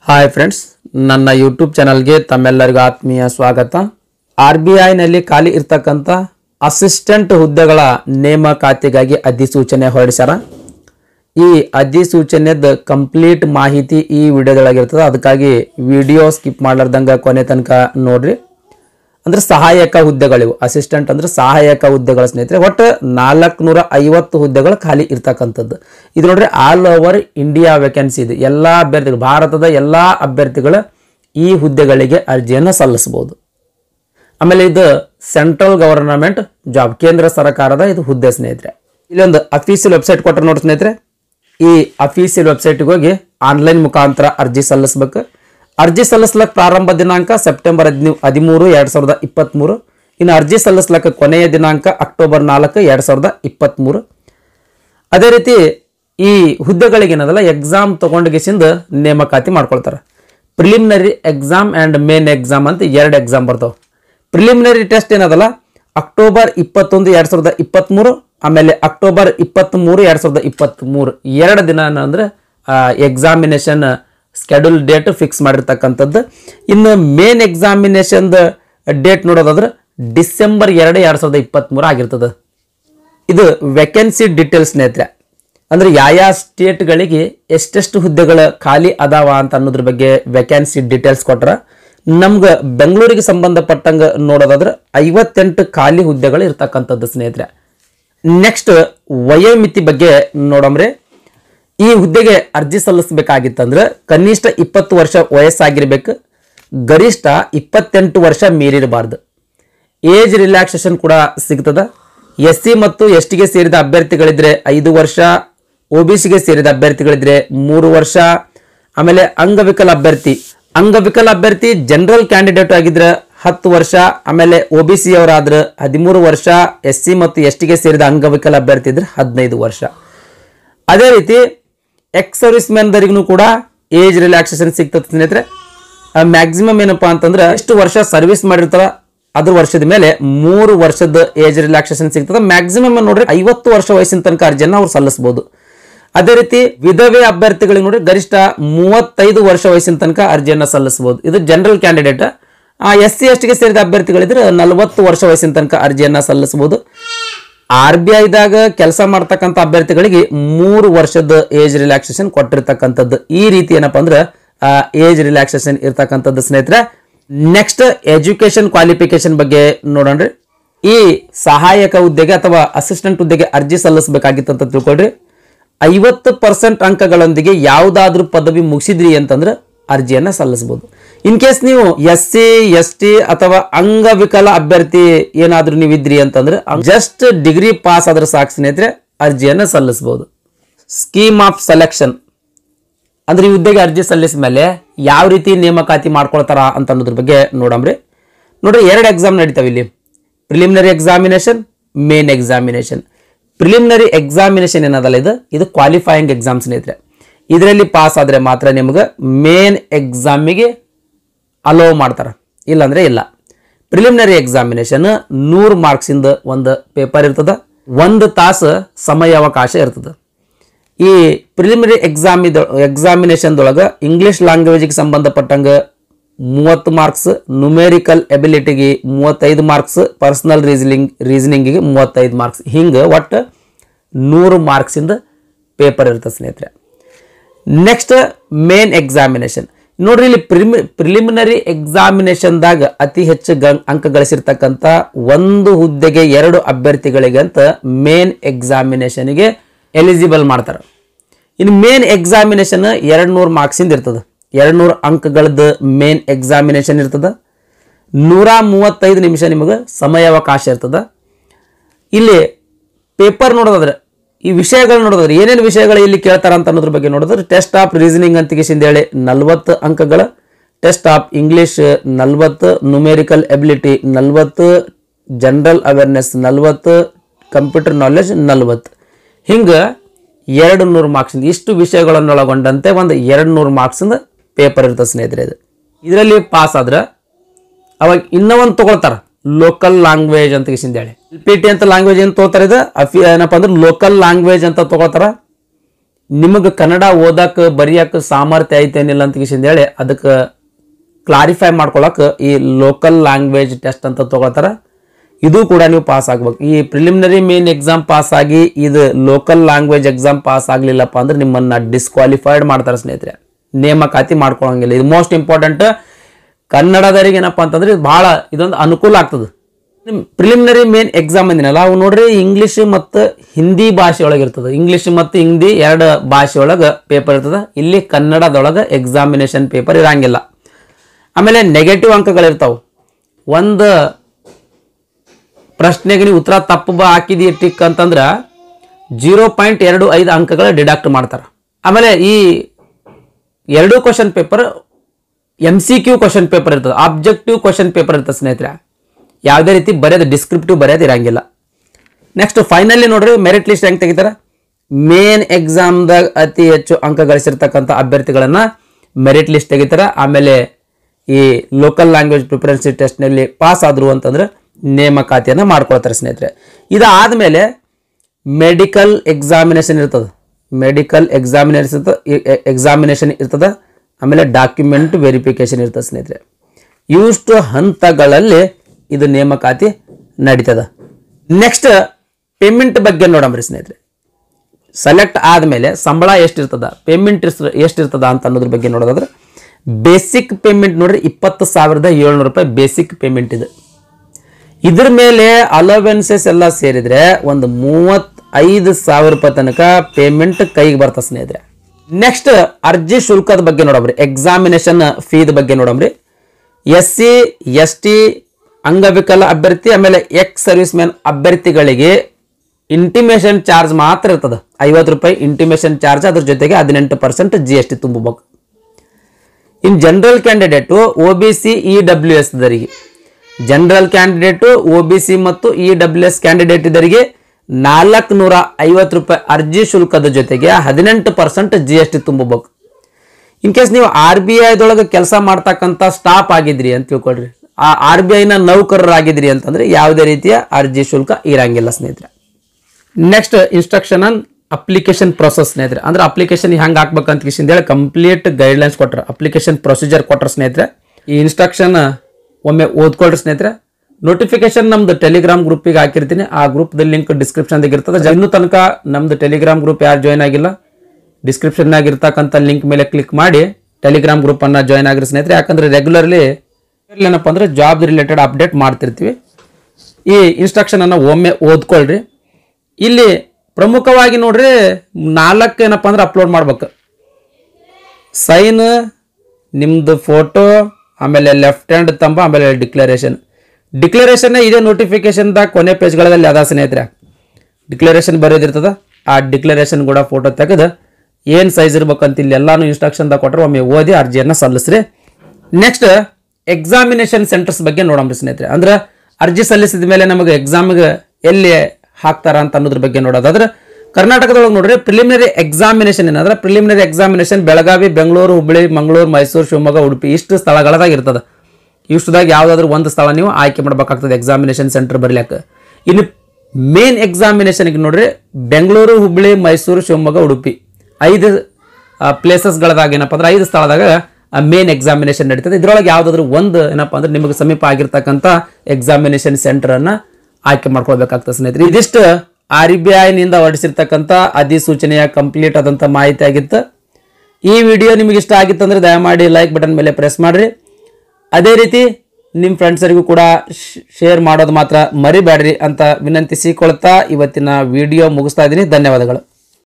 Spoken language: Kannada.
ಹಾಯ್ ಫ್ರೆಂಡ್ಸ್ ನನ್ನ ಯೂಟ್ಯೂಬ್ ಚಾನಲ್ಗೆ ತಮ್ಮೆಲ್ಲರಿಗೂ ಆತ್ಮೀಯ ಸ್ವಾಗತ ಆರ್ ಬಿ ಐನಲ್ಲಿ ಖಾಲಿ ಇರ್ತಕ್ಕಂಥ ಅಸಿಸ್ಟೆಂಟ್ ಹುದ್ದೆಗಳ ನೇಮಕಾತಿಗಾಗಿ ಅಧಿಸೂಚನೆ ಹೊರಡಿಸ್ಯಾರ ಈ ಅಧಿಸೂಚನೆದ ಕಂಪ್ಲೀಟ್ ಮಾಹಿತಿ ಈ ವಿಡಿಯೋದೊಳಗಿರ್ತದೆ ಅದಕ್ಕಾಗಿ ವಿಡಿಯೋ ಸ್ಕಿಪ್ ಮಾಡ್ಲಾರ್ದಂಗ ಕೊನೆ ತನಕ ನೋಡ್ರಿ ಅಂದ್ರೆ ಸಹಾಯಕ ಹುದ್ದೆಗಳಿವು ಅಸಿಸ್ಟೆಂಟ್ ಅಂದ್ರೆ ಸಹಾಯಕ ಹುದ್ದೆಗಳ ಸ್ನೇಹಿತರೆ ಒಟ್ಟು ನಾಲ್ಕುನೂರ ಐವತ್ತು ಹುದ್ದೆಗಳು ಖಾಲಿ ಇರ್ತಕ್ಕಂಥದ್ದು ಇದು ನೋಡ್ರಿ ಆಲ್ ಓವರ್ ಇಂಡಿಯಾ ವೇಕೆನ್ಸಿ ಇದೆ ಎಲ್ಲ ಅಭ್ಯರ್ಥಿಗಳು ಭಾರತದ ಎಲ್ಲ ಅಭ್ಯರ್ಥಿಗಳು ಈ ಹುದ್ದೆಗಳಿಗೆ ಅರ್ಜಿಯನ್ನು ಸಲ್ಲಿಸಬಹುದು ಆಮೇಲೆ ಇದು ಸೆಂಟ್ರಲ್ ಗವರ್ನಮೆಂಟ್ ಜಾಬ್ ಕೇಂದ್ರ ಸರ್ಕಾರದ ಇದು ಹುದ್ದೆ ಸ್ನೇಹಿತರೆ ಇಲ್ಲೊಂದು ಅಫೀಸಿಯಲ್ ವೆಬ್ಸೈಟ್ ಕೊಟ್ಟರೆ ನೋಡಿ ಸ್ನೇಹಿತರೆ ಈ ಅಫೀಸಿಯಲ್ ವೆಬ್ಸೈಟ್ಗೆ ಹೋಗಿ ಆನ್ಲೈನ್ ಮುಖಾಂತರ ಅರ್ಜಿ ಸಲ್ಲಿಸ್ಬೇಕು ಅರ್ಜಿ ಸಲ್ಲಿಸ್ಲಕ್ಕೆ ಪ್ರಾರಂಭ ದಿನಾಂಕ ಸೆಪ್ಟೆಂಬರ್ ಹದಿನೂ ಹದಿಮೂರು ಎರಡು ಸಾವಿರದ ಇಪ್ಪತ್ತ್ಮೂರು ಇನ್ನು ಅರ್ಜಿ ಸಲ್ಲಿಸ್ಲಕ್ಕೆ ಕೊನೆಯ ದಿನಾಂಕ ಅಕ್ಟೋಬರ್ ನಾಲ್ಕು ಎರಡು ಸಾವಿರದ ಇಪ್ಪತ್ತ್ಮೂರು ಅದೇ ರೀತಿ ಈ ಹುದ್ದೆಗಳಿಗೆ ಏನದಲ್ಲ ಎಕ್ಸಾಮ್ ತಗೊಂಡ್ಗೆಸಿಂದ ನೇಮಕಾತಿ ಮಾಡ್ಕೊಳ್ತಾರೆ preliminary exam and main exam ಅಂತ ಎರಡು ಎಕ್ಸಾಮ್ ಬರ್ತಾವೆ ಪ್ರಿಲಿಮಿನರಿ ಟೆಸ್ಟ್ ಏನದಲ್ಲ ಅಕ್ಟೋಬರ್ ಇಪ್ಪತ್ತೊಂದು ಎರಡು ಸಾವಿರದ ಇಪ್ಪತ್ತ್ಮೂರು ಆಮೇಲೆ ಅಕ್ಟೋಬರ್ ಇಪ್ಪತ್ತ್ಮೂರು ಎರಡು ಸಾವಿರದ ಇಪ್ಪತ್ತ್ಮೂರು ಎರಡು ದಿನ ಅಂದ್ರೆ ಎಕ್ಸಾಮಿನೇಷನ್ ಸ್ಕೆಡ್ಯೂಲ್ ಡೇಟ್ ಫಿಕ್ಸ್ ಮಾಡಿರ್ತಕ್ಕಂಥದ್ದು ಇನ್ನು ಮೇನ್ ಎಕ್ಸಾಮಿನೇಷನ್ದ ಡೇಟ್ ನೋಡೋದಾದ್ರೆ ಡಿಸೆಂಬರ್ ಎರಡು ಎರಡು ಸಾವಿರದ ಇಪ್ಪತ್ತ್ಮೂರು ಆಗಿರ್ತದೆ ಇದು ವೇಕೆನ್ಸಿ ಡೀಟೇಲ್ಸ್ ಸ್ನೇಹಿತರೆ ಅಂದ್ರೆ ಯಾವ ಸ್ಟೇಟ್ಗಳಿಗೆ ಎಷ್ಟೆಷ್ಟು ಹುದ್ದೆಗಳು ಖಾಲಿ ಅದಾವ ಅಂತ ಅನ್ನೋದ್ರ ಬಗ್ಗೆ ವೇಕೆನ್ಸಿ ಡೀಟೇಲ್ಸ್ ಕೊಟ್ರ ನಮ್ಗೆ ಬೆಂಗಳೂರಿಗೆ ಸಂಬಂಧಪಟ್ಟಂಗೆ ನೋಡೋದಾದ್ರೆ ಐವತ್ತೆಂಟು ಖಾಲಿ ಹುದ್ದೆಗಳು ಇರ್ತಕ್ಕಂಥದ್ದು ಸ್ನೇಹಿತರೆ ನೆಕ್ಸ್ಟ್ ವಯೋಮಿತಿ ಬಗ್ಗೆ ನೋಡಮ್ರಿ ಈ ಹುದ್ದೆಗೆ ಅರ್ಜಿ ಸಲ್ಲಿಸಬೇಕಾಗಿತ್ತಂದ್ರೆ ಕನಿಷ್ಠ ಇಪ್ಪತ್ತು ವರ್ಷ ವಯಸ್ಸಾಗಿರ್ಬೇಕು ಗರಿಷ್ಠ ಇಪ್ಪತ್ತೆಂಟು ವರ್ಷ ಮೀರಿರಬಾರ್ದು ಏಜ್ ರಿಲ್ಯಾಕ್ಸೇಷನ್ ಕೂಡ ಸಿಗ್ತದ ಎಸ್ ಸಿ ಮತ್ತು ಎಸ್ ಟಿಗೆ ಸೇರಿದ ಅಭ್ಯರ್ಥಿಗಳಿದ್ರೆ ಐದು ವರ್ಷ ಒ ಬಿ ಸಿಗೆ ಸೇರಿದ ಅಭ್ಯರ್ಥಿಗಳಿದ್ರೆ ಮೂರು ವರ್ಷ ಆಮೇಲೆ ಅಂಗವಿಕಲ ಅಭ್ಯರ್ಥಿ ಅಂಗವಿಕಲ ಅಭ್ಯರ್ಥಿ ಜನರಲ್ ಕ್ಯಾಂಡಿಡೇಟ್ ಆಗಿದ್ರೆ ಹತ್ತು ವರ್ಷ ಆಮೇಲೆ ಒ ಬಿ ಸಿ ಅವರಾದ್ರೆ ಹದಿಮೂರು ವರ್ಷ ಎಸ್ ಸಿ ಮತ್ತು ಎಸ್ ಟಿಗೆ ಸೇರಿದ ಅಂಗವಿಕಲ ಅಭ್ಯರ್ಥಿ ಇದ್ರೆ ಹದಿನೈದು ವರ್ಷ ಅದೇ ರೀತಿ ಎಕ್ಸ್ ಸರ್ವಿಸ್ ಮ್ಯಾನ್ದರಿಗೂ ಕೂಡ ಏಜ್ ರಿಲ್ಯಾಕ್ಸೇಷನ್ ಸಿಗ್ತದೆ ಸ್ನೇಹಿತರೆ ಮ್ಯಾಕ್ಸಿಮಮ್ ಏನಪ್ಪಾ ಅಂತಂದ್ರೆ ಎಷ್ಟು ವರ್ಷ ಸರ್ವಿಸ್ ಮಾಡಿರ್ತಾರ ಅದ್ರ ವರ್ಷದ ಮೇಲೆ ಮೂರು ವರ್ಷದ ಏಜ್ ರಿಲ್ಯಾಕ್ಸೇಷನ್ ಸಿಗ್ತದೆ ಮ್ಯಾಕ್ಸಿಮಮ್ ನೋಡ್ರಿ ಐವತ್ತು ವರ್ಷ ವಯಸ್ಸಿನ ತನಕ ಅರ್ಜಿಯನ್ನು ಅವ್ರು ಸಲ್ಲಿಸಬಹುದು ಅದೇ ರೀತಿ ವಿಧವೆ ಅಭ್ಯರ್ಥಿಗಳಿಗೆ ನೋಡಿ ಗರಿಷ್ಠ ಮೂವತ್ತೈದು ವರ್ಷ ವಯಸ್ಸಿನ ತನಕ ಅರ್ಜಿಯನ್ನು ಸಲ್ಲಿಸಬಹುದು ಇದು general candidate S C S ಟಿಗೆ ಸೇರಿದ ಅಭ್ಯರ್ಥಿಗಳಿದ್ರೆ ನಲವತ್ತು ವರ್ಷ ವಯಸ್ಸಿನ ತನಕ ಅರ್ಜಿಯನ್ನ ಸಲ್ಲಿಸಬಹುದು ಆರ್ ಬಿ ಐದಾಗ ಕೆಲಸ ಮಾಡ್ತಕ್ಕಂಥ ಅಭ್ಯರ್ಥಿಗಳಿಗೆ ಮೂರು ವರ್ಷದ ಏಜ್ ರಿಲ್ಯಾಕ್ಸೇಷನ್ ಕೊಟ್ಟಿರ್ತಕ್ಕಂಥದ್ದು ಈ ರೀತಿ ಏನಪ್ಪಾ ಅಂದ್ರೆ ಏಜ್ ರಿಲ್ಯಾಕ್ಸೇಷನ್ ಇರ್ತಕ್ಕಂಥದ್ದು ಸ್ನೇಹಿತರೆ ನೆಕ್ಸ್ಟ್ ಎಜುಕೇಶನ್ ಕ್ವಾಲಿಫಿಕೇಶನ್ ಬಗ್ಗೆ ನೋಡೋಣ್ರಿ ಈ ಸಹಾಯಕ ಹುದ್ದೆಗೆ ಅಥವಾ ಅಸಿಸ್ಟೆಂಟ್ ಹುದ್ದೆಗೆ ಅರ್ಜಿ ಸಲ್ಲಿಸಬೇಕಾಗಿತ್ತು ಅಂತ ತಿಳ್ಕೊಳ್ರಿ ಐವತ್ತು ಪರ್ಸೆಂಟ್ ಅಂಕಗಳೊಂದಿಗೆ ಯಾವುದಾದ್ರೂ ಪದವಿ ಮುಗಿಸಿದ್ರಿ ಅಂತಂದ್ರೆ ಅರ್ಜಿಯನ್ನ ಸಲ್ಲಿಸಬಹುದು ಇನ್ ಕೇಸ್ ನೀವು ಎಸ್ ಸಿ ಎಸ್ ಟಿ ಅಥವಾ ಅಂಗವಿಕಲ ಅಭ್ಯರ್ಥಿ ಏನಾದ್ರೂ ನೀವು ಇದ್ರಿ ಅಂತಂದ್ರೆ ಜಸ್ಟ್ ಡಿಗ್ರಿ ಪಾಸ್ ಆದ್ರೆ ಸಾಕು ಸ್ನೇಹಿತರೆ ಅರ್ಜಿಯನ್ನ ಸಲ್ಲಿಸಬಹುದು ಸ್ಕೀಮ್ ಆಫ್ ಸೆಲೆಕ್ಷನ್ ಅಂದ್ರೆ ಈ ಹುದ್ದೆಗೆ ಅರ್ಜಿ ಸಲ್ಲಿಸಿದ ಮೇಲೆ ಯಾವ ರೀತಿ ನೇಮಕಾತಿ ಮಾಡ್ಕೊಳ್ತಾರ ಅಂತ ಅನ್ನೋದ್ರ ಬಗ್ಗೆ ನೋಡಮ್ರಿ ನೋಡ್ರಿ ಎರಡು ಎಕ್ಸಾಮ್ ನಡೀತಾವೆ ಇಲ್ಲಿ preliminary examination main examination preliminary examination ಏನದಲ್ಲ ಇದು ಇದು ಕ್ವಾಲಿಫೈಯಿಂಗ್ ಎಕ್ಸಾಮ್ ಸ್ನೇಹಿತರೆ ಇದರಲ್ಲಿ ಪಾಸ್ ಆದ್ರೆ ಮಾತ್ರ ನಿಮ್ಗೆ ಮೇನ್ ಎಕ್ಸಾಮಿಗೆ ಅಲೋ ಮಾಡ್ತಾರೆ ಇಲ್ಲಾಂದ್ರೆ ಇಲ್ಲ ಪ್ರಿಲಿಮಿನರಿ ಎಕ್ಸಾಮಿನೇಷನ್ ನೂರು ಮಾರ್ಕ್ಸಿಂದ ಒಂದು ಪೇಪರ್ ಇರ್ತದ ಒಂದು ತಾಸು ಸಮಯಾವಕಾಶ ಇರ್ತದೆ ಈ ಪ್ರಿಲಿಮಿನರಿ ಎಕ್ಸಾಮ್ ಇದ ಎಕ್ಸಾಮಿನೇಷನ್ದೊಳಗೆ ಇಂಗ್ಲೀಷ್ ಲ್ಯಾಂಗ್ವೇಜಿಗೆ ಸಂಬಂಧಪಟ್ಟಂಗೆ ಮೂವತ್ತು ಮಾರ್ಕ್ಸ್ ನ್ಯೂಮೇರಿಕಲ್ ಎಬಿಲಿಟಿಗೆ ಮೂವತ್ತೈದು ಮಾರ್ಕ್ಸ್ ಪರ್ಸನಲ್ ರೀಸನಿಂಗ್ ರೀಸನಿಂಗಿಗೆ ಮೂವತ್ತೈದು ಮಾರ್ಕ್ಸ್ ಹಿಂಗೆ ಒಟ್ಟು ನೂರು ಮಾರ್ಕ್ಸಿಂದ ಪೇಪರ್ ಇರ್ತದೆ ಸ್ನೇಹಿತರೆ ನೆಕ್ಸ್ಟ್ ಮೇನ್ ಎಕ್ಸಾಮಿನೇಷನ್ ನೋಡ್ರಿ ಇಲ್ಲಿ ಪ್ರಿಮಿ ಪ್ರಿಲಿಮಿನರಿ ಎಕ್ಸಾಮಿನೇಷನ್ದಾಗ ಅತಿ ಹೆಚ್ಚು ಗ ಅಂಕ ಗಳಿಸಿರ್ತಕ್ಕಂಥ ಒಂದು ಹುದ್ದೆಗೆ ಎರಡು ಅಭ್ಯರ್ಥಿಗಳಿಗೆ ಅಂತ ಮೇನ್ ಎಕ್ಸಾಮಿನೇಷನ್ಗೆ ಎಲಿಜಿಬಲ್ ಮಾಡ್ತಾರೆ ಇನ್ನು ಮೇನ್ ಎಕ್ಸಾಮಿನೇಷನ್ ಎರಡು ನೂರು ಮಾರ್ಕ್ಸಿಂದ ಇರ್ತದೆ ಎರಡು ನೂರು ಅಂಕಗಳದ್ದು ಮೇನ್ ಎಕ್ಸಾಮಿನೇಷನ್ ಇರ್ತದೆ ನೂರ ಮೂವತ್ತೈದು ನಿಮಿಷ ನಿಮಗೆ ಸಮಯಾವಕಾಶ ಇರ್ತದೆ ಇಲ್ಲಿ ಪೇಪರ್ ನೋಡೋದಾದ್ರೆ ಈ ವಿಷಯಗಳು ನೋಡೋದಾದ್ರೆ ಏನೇನು ವಿಷಯಗಳು ಇಲ್ಲಿ ಕೇಳ್ತಾರ ಅಂತ ಅನ್ನೋದ್ರ ಬಗ್ಗೆ ನೋಡಿದ್ರೆ ಟೆಸ್ಟ್ ಆಫ್ ರೀಸನಿಂಗ್ ಅಂತ ಹೇಳಿ ನಲ್ವತ್ತು ಅಂಕಗಳ ಟೆಸ್ಟ್ ಆಫ್ ಇಂಗ್ಲಿಷ್ ನಲ್ವತ್ತು ನ್ಯೂಮೇರಿಕಲ್ ಎಬಿಲಿಟಿ ನಲ್ವತ್ತು ಜನರಲ್ ಅವೇರ್ನೆಸ್ ನಲ್ವತ್ತು ಕಂಪ್ಯೂಟರ್ ನಾಲೆಜ್ ನಲ್ವತ್ತು ಹಿಂಗೆ ಎರಡು ನೂರು ಮಾರ್ಕ್ಸಿಂದ ಇಷ್ಟು ವಿಷಯಗಳನ್ನು ಒಳಗೊಂಡಂತೆ ಒಂದು ಎರಡು ನೂರು ಮಾರ್ಕ್ಸಿಂದ ಪೇಪರ್ ಇರ್ತದೆ ಸ್ನೇಹಿತರೆ ಇದು ಇದರಲ್ಲಿ ಪಾಸ್ ಆದ್ರೆ ಅವಾಗ ಇನ್ನೂ ಒಂದು ತಗೊಳ್ತಾರ ಲೋಕಲ್ ಲ್ಯಾಂಗ್ವೇಜ್ ಅಂತ ಹೇಳಿ ಪಿ ಟಿ ಅಂತ ಲ್ಯಾಂಗ್ವೇಜ್ ಏನು ತಗೋತಾರೆ ಇದು ಅಫಿ ಏನಪ್ಪ ಅಂದ್ರೆ ಲೋಕಲ್ ಲ್ಯಾಂಗ್ವೇಜ್ ಅಂತ ತಗೋತಾರ ನಿಮಗೆ ಕನ್ನಡ ಓದಕ್ಕೆ ಬರೆಯಕ್ಕೆ ಸಾಮರ್ಥ್ಯ ಐತೇನಿಲ್ಲ ಅಂತ ಕಿಶಿಂದ ಹೇಳಿ ಅದಕ್ಕೆ ಕ್ಲಾರಿಫೈ ಮಾಡ್ಕೊಳಕ್ಕೆ ಈ ಲೋಕಲ್ ಲ್ಯಾಂಗ್ವೇಜ್ ಟೆಸ್ಟ್ ಅಂತ ತಗೋತಾರ ಇದು ಕೂಡ ನೀವು ಪಾಸ್ ಆಗ್ಬೇಕು ಈ ಪ್ರಿಲಿಮಿನರಿ ಮೇನ್ ಎಕ್ಸಾಮ್ ಪಾಸ್ ಆಗಿ ಇದು ಲೋಕಲ್ ಲ್ಯಾಂಗ್ವೇಜ್ ಎಕ್ಸಾಮ್ ಪಾಸ್ ಆಗ್ಲಿಲ್ಲಪ್ಪ ಅಂದ್ರೆ ನಿಮ್ಮನ್ನ ಡಿಸ್ಕ್ವಾಲಿಫೈಡ್ ಮಾಡ್ತಾರೆ ಸ್ನೇಹಿತರೆ ನೇಮಕಾತಿ ಮಾಡ್ಕೊಳಂಗಿಲ್ಲ ಇದು ಮೋಸ್ಟ್ ಇಂಪಾರ್ಟೆಂಟ್ ಕನ್ನಡದವರಿಗೆ ಏನಪ್ಪ ಅಂತಂದ್ರೆ ಇದು ಬಹಳ ಇದೊಂದು ಅನುಕೂಲ ಆಗ್ತದೆ ನಿಮ್ ಪ್ರಿಲಿಮಿನರಿ ಮೇನ್ ಎಕ್ಸಾಮ್ ಅಂದಿನಲ್ಲ ಅವು ನೋಡ್ರಿ ಇಂಗ್ಲಿಷ್ ಮತ್ತು ಹಿಂದಿ ಭಾಷೆ ಒಳಗೆ ಇರ್ತದೆ ಇಂಗ್ಲಿಷ್ ಮತ್ತು ಹಿಂದಿ ಎರಡು ಭಾಷೆ ಒಳಗೆ ಪೇಪರ್ ಇರ್ತದೆ ಇಲ್ಲಿ ಕನ್ನಡದೊಳಗೆ ಎಕ್ಸಾಮಿನೇಷನ್ ಪೇಪರ್ ಇರಂಗಿಲ್ಲ ಆಮೇಲೆ ನೆಗೆಟಿವ್ ಅಂಕಗಳಿರ್ತಾವೆ ಒಂದು ಪ್ರಶ್ನೆಗೆ ನೀವು ಉತ್ತರ ತಪ್ಪು ಬಾ ಹಾಕಿದಿ ಟಿಕ್ ಅಂತಂದ್ರೆ ಜೀರೋ ಪಾಯಿಂಟ್ ಎರಡು ಐದು ಅಂಕಗಳ ಡಿಡಕ್ಟ್ ಮಾಡ್ತಾರೆ ಆಮೇಲೆ ಈ ಎರಡೂ question paper M C Q question paper ಇರ್ತದೆ ಆಬ್ಜೆಕ್ಟಿವ್ ಕ್ವಶನ್ ಪೇಪರ್ ಇರ್ತದೆ ಸ್ನೇಹಿತರೆ ಯಾವುದೇ ರೀತಿ ಬರೆಯೋದು ಡಿಸ್ಕ್ರಿಪ್ಟಿವ್ ಬರೆಯೋದು ಇರಂಗಿಲ್ಲ ನೆಕ್ಸ್ಟ್ ಫೈನಲಿ ನೋಡ್ರಿ ಮೆರಿಟ್ ಲಿಸ್ಟ್ ಹೆಂಗೆ ತೆಗಿತಾರೆ ಮೇನ್ ಎಕ್ಸಾಮ್ದಾಗ ಅತಿ ಹೆಚ್ಚು ಅಂಕ ಗಳಿಸಿರ್ತಕ್ಕಂಥ ಅಭ್ಯರ್ಥಿಗಳನ್ನ ಮೆರಿಟ್ ಲಿಸ್ಟ್ ತೆಗಿತಾರೆ ಆಮೇಲೆ ಈ ಲೋಕಲ್ ಲ್ಯಾಂಗ್ವೇಜ್ ಪ್ರಿಫರೆನ್ಸಿ ಟೆಸ್ಟ್ನಲ್ಲಿ ಪಾಸ್ ಆದ್ರು ಅಂತಂದ್ರೆ ನೇಮಕಾತಿಯನ್ನು ಮಾಡ್ಕೊಳ್ತಾರೆ ಸ್ನೇಹಿತರೆ ಇದಾದ್ಮೇಲೆ ಮೆಡಿಕಲ್ ಎಕ್ಸಾಮಿನೇಷನ್ ಇರ್ತದೆ ಮೆಡಿಕಲ್ ಎಕ್ಸಾಮಿನೇಷನ್ ಎಕ್ಸಾಮಿನೇಷನ್ ಇರ್ತದೆ ಆಮೇಲೆ ಡಾಕ್ಯುಮೆಂಟ್ ವೆರಿಫಿಕೇಶನ್ ಇರ್ತದೆ ಸ್ನೇಹಿತರೆ ಇವಿಷ್ಟು ಹಂತಗಳಲ್ಲಿ ಇದು ನೇಮಕಾತಿ ನಡೀತದ ನೆಕ್ಸ್ಟ್ ಪೇಮೆಂಟ್ ಬಗ್ಗೆ ನೋಡಂಬ್ರಿ ಸ್ನೇಹಿತರೆ ಸೆಲೆಕ್ಟ್ ಆದಮೇಲೆ ಸಂಬಳ ಎಷ್ಟಿರ್ತದ ಪೇಮೆಂಟ್ ಎಷ್ಟಿರ್ತದ ಅಂತ ಅನ್ನೋದ್ರ ಬಗ್ಗೆ ನೋಡೋದಾದ್ರೆ ಬೇಸಿಕ್ ಪೇಮೆಂಟ್ ನೋಡ್ರಿ ಇಪ್ಪತ್ತು ಸಾವಿರದ ಏಳ್ನೂರು ರೂಪಾಯಿ ಬೇಸಿಕ್ ಪೇಮೆಂಟ್ ಇದೆ ಇದ್ರ ಮೇಲೆ ಅಲವೆನ್ಸಸ್ ಎಲ್ಲ ಸೇರಿದ್ರೆ ಒಂದು ಮೂವತ್ತೈದು ಸಾವಿರ ರೂಪಾಯಿ ತನಕ ಪೇಮೆಂಟ್ ಕೈಗೆ ಬರ್ತದೆ ಸ್ನೇಹಿತರೆ ನೆಕ್ಸ್ಟ್ ಅರ್ಜಿ ಶುಲ್ಕದ ಬಗ್ಗೆ ನೋಡಮ್ರಿ ಎಕ್ಸಾಮಿನೇಷನ್ ಫೀದ ಬಗ್ಗೆ ನೋಡಮ್ರಿ ಎಸ್ ಸಿ ಎಸ್ ಟಿ ಅಂಗವಿಕಲ ಅಭ್ಯರ್ಥಿ ಆಮೇಲೆ ಎಕ್ಸ್ ಸರ್ವಿಸ್ ಮ್ಯಾನ್ ಅಭ್ಯರ್ಥಿಗಳಿಗೆ ಇಂಟಿಮೇಷನ್ ಚಾರ್ಜ್ ಮಾತ್ರ ಇರ್ತದೆ ಐವತ್ತು ರೂಪಾಯಿ ಇಂಟಿಮೇಷನ್ ಚಾರ್ಜ್ ಅದ್ರ ಜೊತೆಗೆ ಹದಿನೆಂಟು ಪರ್ಸೆಂಟ್ ಜಿ ಎಸ್ ಟಿ ತುಂಬಬೇಕು in general candidate O B C E W S ದರಿಗೆ general candidate O B C ಮತ್ತು ಇ ಡಬ್ಲ್ಯೂ ಎಸ್ ಕ್ಯಾಂಡಿಡೇಟ್ ಇದರಿಗೆ ನಾಲ್ಕು ನೂರ ಐವತ್ತು ರೂಪಾಯಿ ಅರ್ಜಿ ಶುಲ್ಕದ ಜೊತೆಗೆ ಹದಿನೆಂಟು ಪರ್ಸೆಂಟ್ ಜಿ ಎಸ್ ಟಿ ತುಂಬಬೇಕು ಇನ್ ಕೇಸ್ ನೀವು ಆರ್ ಬಿ ಐದೊಳಗೆ ಕೆಲಸ ಮಾಡ್ತಕ್ಕಂಥ ಸ್ಟಾಫ್ ಆಗಿದ್ರಿ ಅಂತ ತಿಳ್ಕೊಳ್ರಿ ಆ ಆರ್ ಬಿ ಐನ ನೌಕರರಾಗಿದ್ರಿ ಅಂತಂದ್ರೆ ಯಾವುದೇ ರೀತಿಯ ಅರ್ಜಿ ಶುಲ್ಕ ಇರಂಗಿಲ್ಲ ಸ್ನೇಹಿತರೆ next instruction on application process ಸ್ನೇಹಿತರೆ ಅಂದ್ರೆ ಅಪ್ಲಿಕೇಶನ್ ಹೆಂಗೆ ಹಾಕ್ಬೇಕಂತ ಕಿಶಿಂದ ಹೇಳಿ ಕಂಪ್ಲೀಟ್ ಗೈಡ್ಲೈನ್ಸ್ ಕೊಟ್ರ ಅಪ್ಲಿಕೇಶನ್ ಪ್ರೊಸೀಜರ್ ಕೊಟ್ರ ಸ್ನೇಹಿತರೆ ಈ ಇನ್ಸ್ಟ್ರಕ್ಷನ್ ಒಮ್ಮೆ ಓದ್ಕೊಳ್ರಿ ಸ್ನೇಹಿತರೆ ನೋಟಿಫಿಕೇಶನ್ ನಮ್ದು ಟೆಲಿಗ್ರಾಮ್ ಗ್ರೂಪಿಗೆ ಹಾಕಿರ್ತೀನಿ ಆ ಗ್ರೂಪ್ದ ಲಿಂಕ್ ಡಿಸ್ಕ್ರಿಪ್ಷನ್ದಾಗ ಇರ್ತದೆ ಜ- ಇನ್ನೂ ತನಕ ನಮ್ದು ಟೆಲಿಗ್ರಾಮ್ ಗ್ರೂಪ್ ಯಾರು ಜಾಯ್ನ್ ಆಗಿಲ್ಲ ಡಿಸ್ಕ್ರಿಪ್ಷನ್ನಾಗ ಇರ್ತಕ್ಕಂಥ ಲಿಂಕ್ ಮೇಲೆ ಕ್ಲಿಕ್ ಮಾಡಿ ಟೆಲಿಗ್ರಾಮ್ ಗ್ರೂಪ್ ಅನ್ನ ಜಾಯ್ನ್ ಆಗಿರಿ ಸ್ನೇಹಿತರೆ ಯಾಕಂದ್ರೆ ರೆಗ್ಯುಲರ್ಲಿ ಏನಪ್ಪ ಅಂದ್ರೆ ಜಾಬ್ ರಿಲೇಟೆಡ್ ಅಪ್ಡೇಟ್ ಮಾಡ್ತಿರ್ತೀವಿ ಈ ಇನ್ಸ್ಟ್ರಕ್ಷನ್ ಅನ್ನ ಒಮ್ಮೆ ಓದ್ಕೊಳ್ರಿ ಇಲ್ಲಿ ಪ್ರಮುಖವಾಗಿ ನೋಡ್ರಿ ನಾಲ್ಕು ಏನಪ್ಪ ಅಂದ್ರೆ ಅಪ್ಲೋಡ್ ಮಾಡ್ಬೇಕು ಸೈನ್ ನಿಮ್ದು ಫೋಟೋ ಆಮೇಲೆ ಲೆಫ್ಟ್ ಹ್ಯಾಂಡ್ ತಂಬ ಆಮೇಲೆ ಡಿಕ್ಲರೇಷನ್ ಡಿಕ್ಲರೇಷನ್ ಇದೇ ನೋಟಿಫಿಕೇಶನ್ದಾಗ ಕೊನೆ ಪೇಜ್ಗಳಲ್ಲಿ ಅದ ಸ್ನೇಹಿತರೆ ಡಿಕ್ಲರೇಷನ್ ಬರೋದಿರ್ತದ ಆ ಡಿಕ್ಲರೇಷನ್ ಕೂಡ ಫೋಟೋ ತೆಗೆದು ಏನು ಸೈಜ್ ಇರ್ಬೇಕಂತ ಇಲ್ಲಿ ಎಲ್ಲಾನು ಇನ್ಸ್ಟ್ರಕ್ಷನ್ದಾಗ ಕೊಟ್ಟರೆ ಒಮ್ಮೆ ಓದಿ ಅರ್ಜಿಯನ್ನು ಸಲ್ಲಿಸ್ರಿ ನೆಕ್ಸ್ಟ್ ಎಕ್ಸಾಮಿನೇಷನ್ ಸೆಂಟರ್ಸ್ ಬಗ್ಗೆ ನೋಡಮ್ರಿ ಸ್ನೇಹಿತರೆ ಅಂದ್ರೆ ಅರ್ಜಿ ಸಲ್ಲಿಸಿದ ಮೇಲೆ ನಮಗೆ ಎಕ್ಸಾಮ್ಗೆ ಎಲ್ಲಿ ಹಾಕ್ತಾರ ಅಂತ ಅನ್ನೋದ್ರ ಬಗ್ಗೆ ನೋಡೋದಾದ್ರೆ ಕರ್ನಾಟಕದೊಳಗೆ ನೋಡ್ರಿ ಪ್ರಿಲಿಮಿನರಿ ಎಕ್ಸಾಮಿನೇಷನ್ ಏನಂದ್ರೆ ಪ್ರಿಲಿಮಿನರಿ ಎಕ್ಸಾಮಿನೇಷನ್ ಬೆಳಗಾವಿ ಬೆಂಗಳೂರು ಹುಬ್ಬಳ್ಳಿ ಮಂಗಳೂರು ಮೈಸೂರು ಶಿವಮೊಗ್ಗ ಉಡುಪಿ ಇಷ್ಟು ಸ್ಥಳಗಳದಾಗ ಇರ್ತದೆ ಇಷ್ಟದಾಗ ಯಾವುದಾದ್ರೂ ಒಂದು ಸ್ಥಳ ನೀವು ಆಯ್ಕೆ ಮಾಡ್ಬೇಕಾಗ್ತದೆ ಎಕ್ಸಾಮಿನೇಷನ್ ಸೆಂಟರ್ ಬರಲಿಕ್ಕೆ ಇನ್ನು ಮೇನ್ ಎಕ್ಸಾಮಿನೇಷನ್ಗೆ ನೋಡ್ರಿ ಬೆಂಗಳೂರು ಹುಬ್ಬಳ್ಳಿ ಮೈಸೂರು ಶಿವಮೊಗ್ಗ ಉಡುಪಿ ಐದು ಪ್ಲೇಸಸ್ಗಳದಾಗ ಏನಪ್ಪ ಅಂದ್ರೆ ಐದು ಸ್ಥಳದಾಗ ಮೇನ್ ಎಕ್ಸಾಮಿನೇಷನ್ ನಡೀತದೆ ಇದ್ರೊಳಗೆ ಯಾವುದಾದ್ರೂ ಒಂದು ಏನಪ್ಪ ಅಂದ್ರೆ ನಿಮಗೆ ಸಮೀಪ ಆಗಿರ್ತಕ್ಕಂಥ ಎಕ್ಸಾಮಿನೇಷನ್ ಸೆಂಟರನ್ನು ಆಯ್ಕೆ ಮಾಡ್ಕೊಳ್ಬೇಕಾಗ್ತದೆ ಸ್ನೇಹಿತರೆ ಇದಿಷ್ಟು ಆರ್ ಬಿ ಐನಿಂದ ಹೊರಡಿಸಿರ್ತಕ್ಕಂಥ ಅಧಿಸೂಚನೆಯ ಕಂಪ್ಲೀಟ್ ಆದಂಥ ಮಾಹಿತಿ ಆಗಿತ್ತು ಈ ವಿಡಿಯೋ ನಿಮಗೆ ಇಷ್ಟ ಆಗಿತ್ತು ಅಂದ್ರೆ ದಯಮಾಡಿ ಲೈಕ್ ಬಟನ್ ಮೇಲೆ ಪ್ರೆಸ್ ಮಾಡಿರಿ ಅದೇ ರೀತಿ ನಿಮ್ಮ ಫ್ರೆಂಡ್ಸರಿಗೂ ಕೂಡ ಶೇರ್ ಮಾಡೋದು ಮಾತ್ರ ಮರಿಬೇಡ್ರಿ ಅಂತ ವಿನಂತಿಸಿಕೊಳ್ತಾ ಇವತ್ತಿನ ವಿಡಿಯೋ ಮುಗಿಸ್ತಾ ಇದ್ದೀನಿ ಧನ್ಯವಾದಗಳು